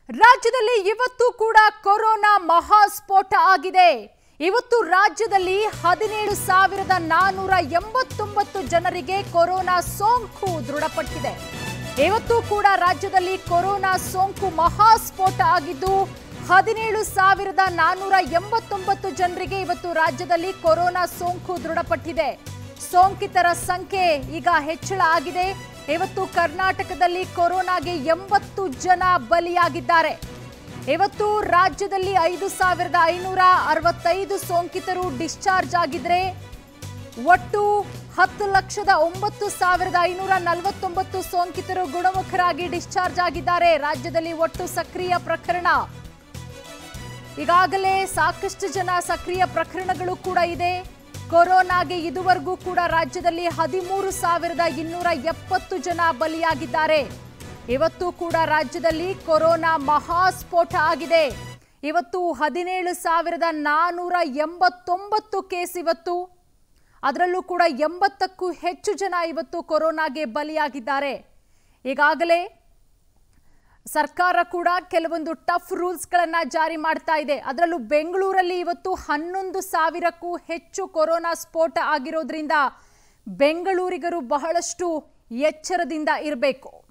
ರಾಜ್ಯದಲ್ಲಿ ಇವತ್ತು ಕೂಡ ಕೊರೋನಾ ಮಹಾಸ್ಫೋಟ ಆಗಿದೆ ಇವತ್ತು ರಾಜ್ಯದಲ್ಲಿ ಹದಿನೇಳು ಸಾವಿರದ ನಾನೂರ ಎಂಬತ್ತೊಂಬತ್ತು ಜನರಿಗೆ ಕೊರೋನಾ ಸೋಂಕು ದೃಢಪಟ್ಟಿದೆ ಇವತ್ತು ಕೂಡ ರಾಜ್ಯದಲ್ಲಿ ಕೊರೋನಾ ಸೋಂಕು ಮಹಾಸ್ಫೋಟ ಆಗಿದ್ದು ಹದಿನೇಳು ಸಾವಿರದ ನಾನೂರ ಎಂಬತ್ತೊಂಬತ್ತು ಜನರಿಗೆ ಇವತ್ತು ರಾಜ್ಯದಲ್ಲಿ ಕೊರೋನಾ ಸೋಂಕು ದೃಢಪಟ್ಟಿದೆ ಸೋಂಕಿತರ ಸಂಖ್ಯೆ ಈಗ ಹೆಚ್ಚಳ ಆಗಿದೆ ಇವತ್ತು ಕರ್ನಾಟಕದಲ್ಲಿ ಕೊರೋನಾಗೆ ಎಂಬತ್ತು ಜನ ಬಲಿಯಾಗಿದ್ದಾರೆ ಇವತ್ತು ರಾಜ್ಯದಲ್ಲಿ ಐದು ಸಾವಿರದ ಐನೂರ ಅರವತ್ತೈದು ಸೋಂಕಿತರು ಡಿಸ್ಚಾರ್ಜ್ ಆಗಿದ್ರೆ ಒಟ್ಟು ಹತ್ತು ಲಕ್ಷದ ಒಂಬತ್ತು ಸಾವಿರದ ಐನೂರ ನಲವತ್ತೊಂಬತ್ತು ಸೋಂಕಿತರು ಗುಣಮುಖರಾಗಿ ಡಿಸ್ಚಾರ್ಜ್ ಆಗಿದ್ದಾರೆ ರಾಜ್ಯದಲ್ಲಿ ಒಟ್ಟು ಸಕ್ರಿಯ ಪ್ರಕರಣ ಈಗಾಗಲೇ ಸಾಕಷ್ಟು ಜನ ಸಕ್ರಿಯ ಪ್ರಕರಣಗಳು ಕೂಡ ಇದೆ ಕೊರೋನಾಗೆ ಇದುವರೆಗೂ ಕೂಡ ರಾಜ್ಯದಲ್ಲಿ ಹದಿಮೂರು ಸಾವಿರದ ಇನ್ನೂರ ಎಪ್ಪತ್ತು ಜನ ಬಲಿಯಾಗಿದ್ದಾರೆ ಇವತ್ತು ಕೂಡ ರಾಜ್ಯದಲ್ಲಿ ಕೊರೋನಾ ಮಹಾಸ್ಫೋಟ ಆಗಿದೆ ಇವತ್ತು ಹದಿನೇಳು ಸಾವಿರದ ನಾನೂರ ಎಂಬತ್ತೊಂಬತ್ತು ಕೇಸ್ ಇವತ್ತು ಅದರಲ್ಲೂ ಕೂಡ ಎಂಬತ್ತಕ್ಕೂ ಹೆಚ್ಚು ಜನ ಇವತ್ತು ಕೊರೋನಾಗೆ ಬಲಿಯಾಗಿದ್ದಾರೆ ಈಗಾಗಲೇ ಸರ್ಕಾರ ಕೂಡ ಕೆಲವೊಂದು ಟಫ್ ರೂಲ್ಸ್ಗಳನ್ನ ಜಾರಿ ಮಾಡ್ತಾ ಇದೆ ಅದರಲ್ಲೂ ಬೆಂಗಳೂರಲ್ಲಿ ಇವತ್ತು ಹನ್ನೊಂದು ಸಾವಿರಕ್ಕೂ ಹೆಚ್ಚು ಕೊರೋನಾ ಸ್ಫೋಟ ಆಗಿರೋದ್ರಿಂದ ಬೆಂಗಳೂರಿಗರು ಬಹಳಷ್ಟು ಎಚ್ಚರದಿಂದ ಇರಬೇಕು